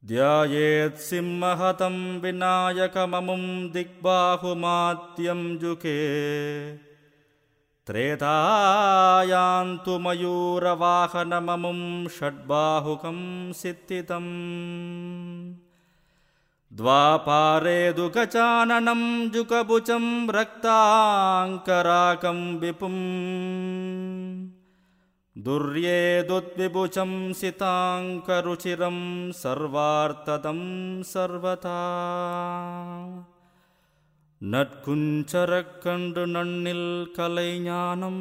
ध्यायेत् सिंहहतं विनायकममुं दिग्बाहुमात्यं जुके त्रेतायान्तु मयूरवाहनममुं षड्बाहुकं सिद्धितम् द्वापारे दुःखचाननं जुकबुचं रक्ताङ्कराकं विपुम् दुर्येदुद्विभुचं सिताङ्करुचिरं सर्वार्तदं सर्वथा நற்குஞ்சரக்கன்று நன்னில் கலைஞானம்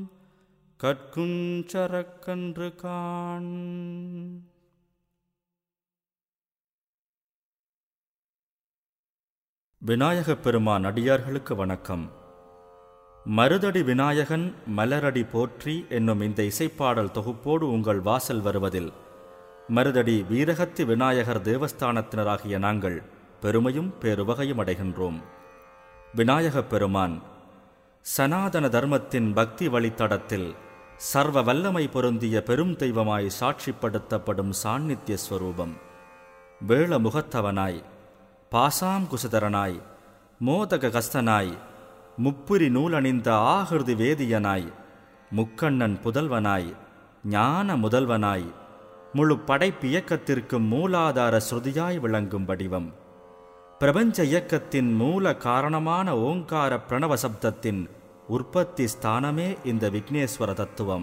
கற்குஞ்சரக்கன்று காண் விநாயகப் பெருமான் அடியார்களுக்கு வணக்கம் மருதடி விநாயகன் மலரடி போற்றி என்னும் இந்த இசைப்பாடல் தொகுப்போடு உங்கள் வாசல் வருவதில் மருதடி வீரகத்தி விநாயகர் தேவஸ்தானத்தினராகிய நாங்கள் பெருமையும் பேருவகையும் அடைகின்றோம் விநாயகப் பெருமான் சனாதன தர்மத்தின் பக்தி வழித்தடத்தில் சர்வ வல்லமை பொருந்திய பெரும் தெய்வமாய் சாட்சிப்படுத்தப்படும் சாநித்திய ஸ்வரூபம் வேள முகத்தவனாய் பாசாம் குசுதரனாய் மோதக கஸ்தனாய் முப்புரி நூலணிந்த ஆகிருதி வேதியனாய் முக்கண்ணன் புதல்வனாய் ஞான முதல்வனாய் முழு படைப்பியக்கத்திற்கும் மூலாதார ஸ்ருதியாய் விளங்கும் வடிவம் பிரபஞ்ச இயக்கத்தின் மூல காரணமான ஓங்கார பிரணவ சப்தத்தின் உற்பத்தி ஸ்தானமே இந்த விக்னேஸ்வர தத்துவம்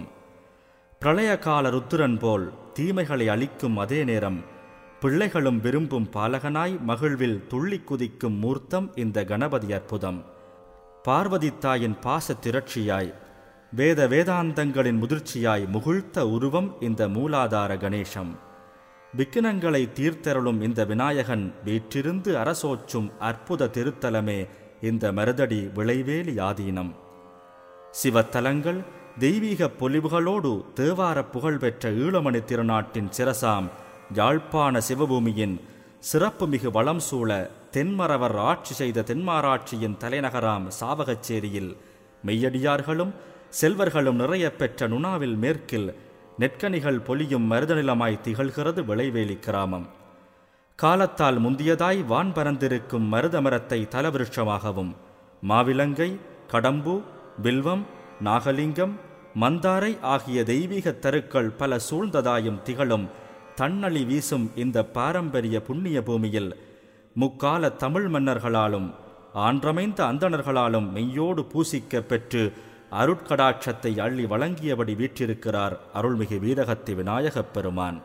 பிரளயகால ருத்துரன் போல் தீமைகளை அளிக்கும் அதே நேரம் பிள்ளைகளும் விரும்பும் பாலகனாய் மகிழ்வில் துள்ளி குதிக்கும் மூர்த்தம் இந்த கணபதி அற்புதம் பார்வதி தாயின் பாச திரட்சியாய் வேத வேதாந்தங்களின் முதிர்ச்சியாய் முகிழ்த்த உருவம் இந்த மூலாதார கணேசம் விக்கினங்களை தீர்த்தருளும் இந்த விநாயகன் வீற்றிருந்து அரசோச்சும் அற்புத திருத்தலமே இந்த மருதடி விளைவேலி ஆதீனம் சிவத்தலங்கள் தெய்வீக பொலிவுகளோடு தேவார புகழ்பெற்ற ஈழமணி திருநாட்டின் சிரசாம் யாழ்ப்பாண சிவபூமியின் சிறப்புமிகு வளம் சூழ தென்மரவர் ஆட்சி செய்த தென்மாராட்சியின் தலைநகராம் சாவகச்சேரியில் மெய்யடியார்களும் செல்வர்களும் நிறைய பெற்ற நுணாவில் மேற்கில் நெற்கனிகள் பொலியும் மருதநிலமாய் திகழ்கிறது விளைவேலி கிராமம் காலத்தால் முந்தியதாய் வான் பறந்திருக்கும் மருத மரத்தை தலவிருட்சமாகவும் மாவிலங்கை கடம்பு வில்வம் நாகலிங்கம் மந்தாரை ஆகிய தெய்வீக தருக்கள் பல சூழ்ந்ததாயும் திகழும் தன்னளி வீசும் இந்த பாரம்பரிய புண்ணிய பூமியில் முக்கால தமிழ் மன்னர்களாலும் ஆன்றமைந்த அந்தணர்களாலும் மெய்யோடு பூசிக்க பெற்று அருட்கடாட்சத்தை அள்ளி வழங்கியபடி வீற்றிருக்கிறார் அருள்மிகு வீரகத்தி விநாயகப் பெருமான்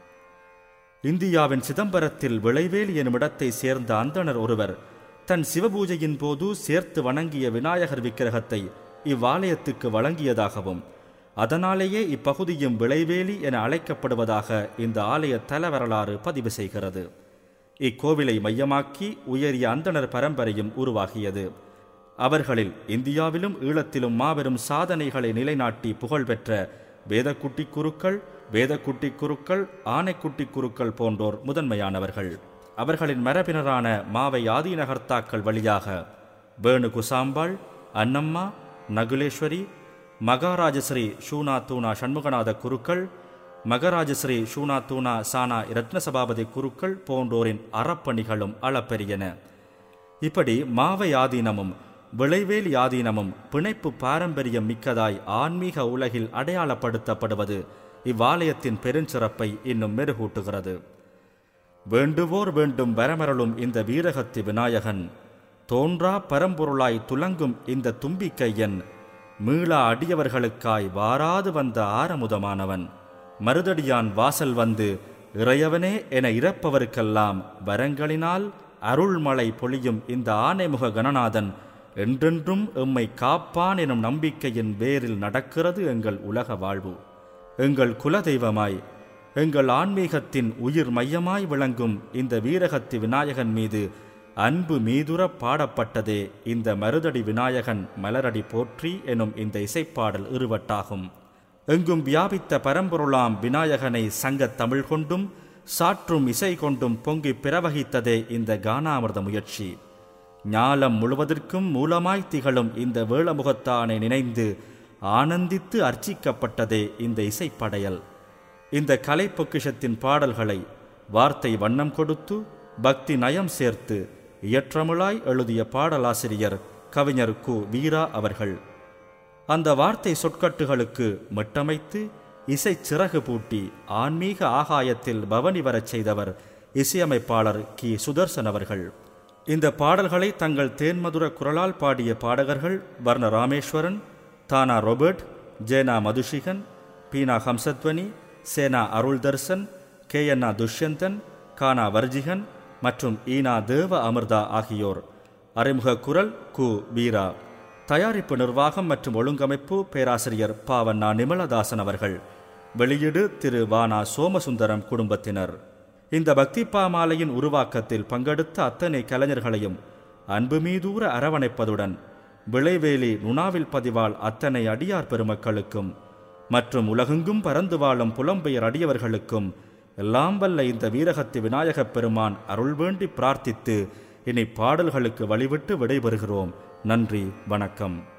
இந்தியாவின் சிதம்பரத்தில் விளைவேலி எனும் இடத்தை சேர்ந்த அந்தணர் ஒருவர் தன் சிவபூஜையின் போது சேர்த்து வணங்கிய விநாயகர் விக்கிரகத்தை இவ்வாலயத்துக்கு வழங்கியதாகவும் அதனாலேயே இப்பகுதியும் விளைவேலி என அழைக்கப்படுவதாக இந்த ஆலய தல வரலாறு பதிவு செய்கிறது இக்கோவிலை மையமாக்கி உயரிய அந்தணர் பரம்பரையும் உருவாகியது அவர்களில் இந்தியாவிலும் ஈழத்திலும் மாபெரும் சாதனைகளை நிலைநாட்டி புகழ்பெற்ற வேதக்குட்டி குருக்கள் வேதக்குட்டி குருக்கள் ஆனைக்குட்டி குருக்கள் போன்றோர் முதன்மையானவர்கள் அவர்களின் மரபினரான மாவை ஆதிநகர்த்தாக்கள் வழியாக வேணு குசாம்பாள் அன்னம்மா நகுலேஸ்வரி மகாராஜஸ்ரீ ஷூனா தூணா சண்முகநாத குருக்கள் மகராஜஸ்ரீ ஷூனா தூணா சானா ரத்னசபாபதி குருக்கள் போன்றோரின் அறப்பணிகளும் அளப்பெரியன இப்படி மாவை ஆதீனமும் விளைவேலி ஆதீனமும் பிணைப்பு பாரம்பரியம் மிக்கதாய் ஆன்மீக உலகில் அடையாளப்படுத்தப்படுவது இவ்வாலயத்தின் பெருஞ்சிறப்பை இன்னும் மெருகூட்டுகிறது வேண்டுவோர் வேண்டும் வரமரலும் இந்த வீரகத்தி விநாயகன் தோன்றா பரம்பொருளாய் துலங்கும் இந்த தும்பிக்கையன் மீளா அடியவர்களுக்காய் வாராது வந்த ஆரமுதமானவன் மருதடியான் வாசல் வந்து இறையவனே என இறப்பவருக்கெல்லாம் வரங்களினால் அருள்மழை பொழியும் இந்த ஆனைமுக கணநாதன் என்றென்றும் எம்மை காப்பான் எனும் நம்பிக்கையின் வேரில் நடக்கிறது எங்கள் உலக வாழ்வு எங்கள் குலதெய்வமாய் எங்கள் ஆன்மீகத்தின் உயிர் மையமாய் விளங்கும் இந்த வீரகத்தி விநாயகன் மீது அன்பு மீதுர பாடப்பட்டதே இந்த மருதடி விநாயகன் மலரடி போற்றி எனும் இந்த இசைப்பாடல் இருவட்டாகும் எங்கும் வியாபித்த பரம்பொருளாம் விநாயகனை சங்கத் தமிழ் கொண்டும் சாற்றும் இசை கொண்டும் பொங்கி பிரவகித்ததே இந்த கானாமிர்த முயற்சி ஞாலம் முழுவதற்கும் மூலமாய் திகழும் இந்த வேளமுகத்தானை நினைந்து ஆனந்தித்து அர்ச்சிக்கப்பட்டதே இந்த இசைப்படையல் இந்த கலை பொக்கிஷத்தின் பாடல்களை வார்த்தை வண்ணம் கொடுத்து பக்தி நயம் சேர்த்து இயற்றமிழாய் எழுதிய பாடலாசிரியர் கவிஞர் கு வீரா அவர்கள் அந்த வார்த்தை சொற்கட்டுகளுக்கு மட்டமைத்து இசை சிறகு பூட்டி ஆன்மீக ஆகாயத்தில் பவனி வரச் செய்தவர் இசையமைப்பாளர் கி சுதர்சன் அவர்கள் இந்த பாடல்களை தங்கள் தேன்மதுர குரலால் பாடிய பாடகர்கள் வர்ண ராமேஸ்வரன் தானா ரொபர்ட் ஜேனா மதுஷிகன் பீனா ஹம்சத்வனி சேனா அருள் தர்சன் கே என்னா துஷ்யந்தன் கானா வர்ஜிகன் மற்றும் ஈனா தேவ அமிர்தா ஆகியோர் அறிமுக குரல் கு வீரா தயாரிப்பு நிர்வாகம் மற்றும் ஒழுங்கமைப்பு பேராசிரியர் பாவண்ணா நிமலதாசன் அவர்கள் வெளியீடு திரு வானா சோமசுந்தரம் குடும்பத்தினர் இந்த பக்தி பாமாலையின் உருவாக்கத்தில் பங்கெடுத்த அத்தனை கலைஞர்களையும் அன்பு மீதூர அரவணைப்பதுடன் விளைவேலி நுணாவில் பதிவால் அத்தனை அடியார் பெருமக்களுக்கும் மற்றும் உலகெங்கும் பறந்து வாழும் புலம்பெயர் அடியவர்களுக்கும் எல்லாம் வல்ல இந்த வீரகத்தி விநாயகப் பெருமான் அருள் வேண்டி பிரார்த்தித்து இனி பாடல்களுக்கு வழிவிட்டு விடைபெறுகிறோம் நன்றி வணக்கம்